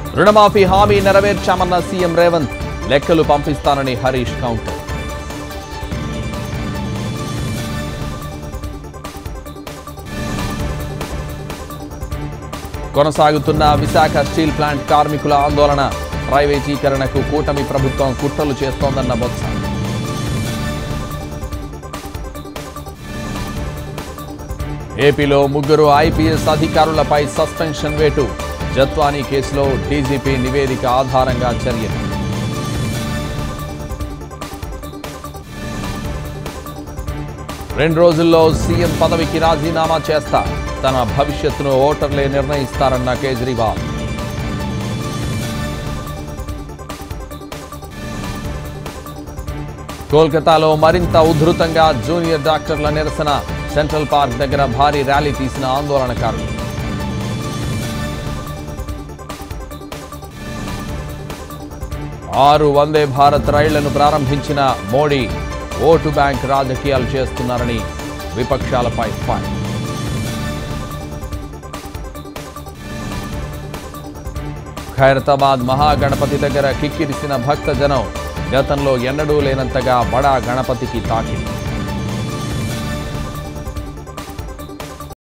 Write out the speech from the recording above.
రుణమాఫీ హామీ నెరవేర్చామన్న సీఎం రేవంత్ లెక్కలు పంపిస్తానని హరీష్ కౌంటర్ కొనసాగుతున్న విశాఖ స్టీల్ ప్లాంట్ కార్మికుల ఆందోళన ప్రైవేటీకరణకు కూటమి ప్రభుత్వం కుట్రలు చేస్తోందన్న బొత్స ఏపీలో ముగ్గురు ఐపీఎస్ అధికారులపై సస్పెన్షన్ వేటు జత్వానీ కేసులో డీజీపీ నివేదిక ఆధారంగా చర్యలు రెండు రోజుల్లో సీఎం పదవికి రాజీనామా చేస్తా తన భవిష్యత్తును ఓటర్లే నిర్ణయిస్తారన్న కేజ్రీవాల్ కోల్కతాలో మరింత ఉధృతంగా జూనియర్ డాక్టర్ల నిరసన సెంట్రల్ పార్క్ దగ్గర భారీ ర్యాలీ తీసిన ఆందోళనకారులు ఆరు వందే భారత్ రైళ్లను ప్రారంభించిన మోడీ ఓటు బ్యాంక్ రాజకీయాలు చేస్తున్నారని విపక్షాలపై ఫైర్ ఖైరతాబాద్ మహాగణపతి దగ్గర కిక్కిరిసిన భక్తజనం గతంలో ఎన్నడూ లేనంతగా బడా గణపతికి తాకిడి